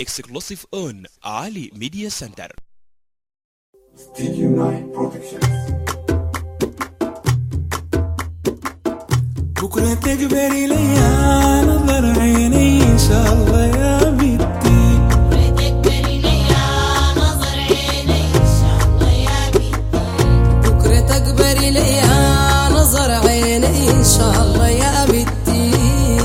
exclusive on Ali Media Center. Studio Night Productions. بكرة تكبري ليا نظر عيني إن شاء الله يا بنتي بكرة تكبري ليا نظر عيني إن شاء الله يا بنتي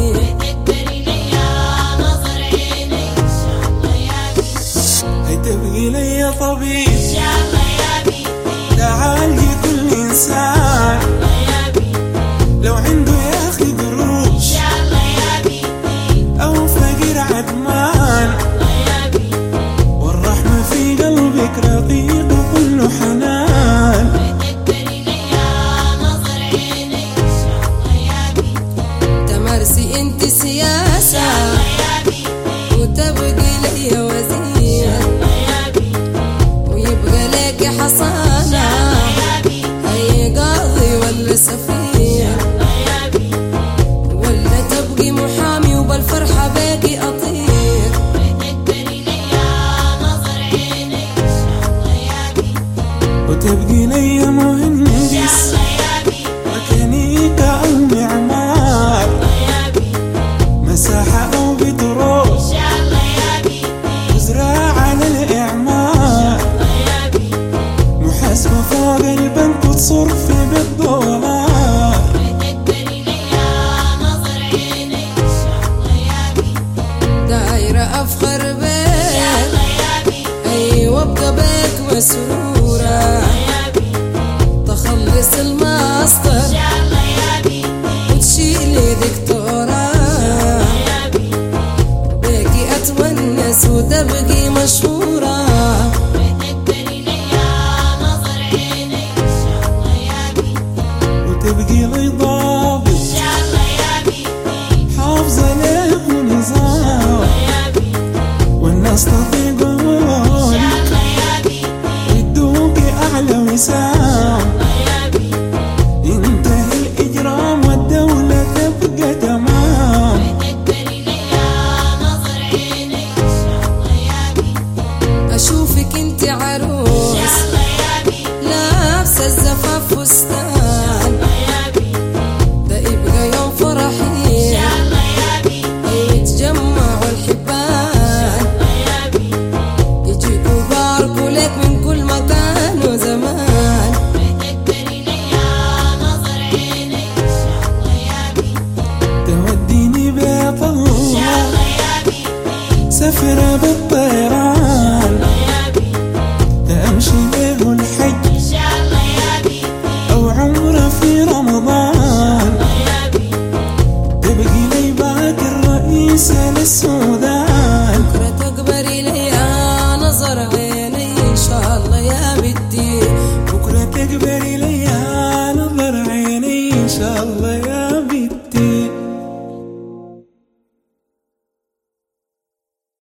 هتبقي ليا طبيب تعالجي كل إنسان لو عنده يا أخي قروش أو فقير عدمان والرحمة في قلبك رقيق وكله حنان تمارسي انت سياسة وتبقي ليا وزير ويبقى لك حصانة أي قاضي ولا سفير ولا تبقي محامي وبالفرحة باقي أطير وتبقي ليا مهندس ميكانيكا أو معمار مساحة أو بترول وزراعة للإعمار محاسبة فوق البنك وتصرفي بالدولار دايرة أفخر بيك أيوة ابقى بيك مسرورة تخلص الماستر وتشيلي دكتورة بيكي أتونس وتبقي مشهورة وتبقي لي ضابط حافظة له نظام والناس تطيقوني يدوكي أعلى وسام ينتهي الإجرام والدولة تبقى تمام أشوفك انت عروس لابسة الزفاف فستان ده يبقى يوم فرحي يتجمعوا الحبان يجيبوا باركوا لك من كل مكان وزمان توديني بيت الله سفرة بالطيران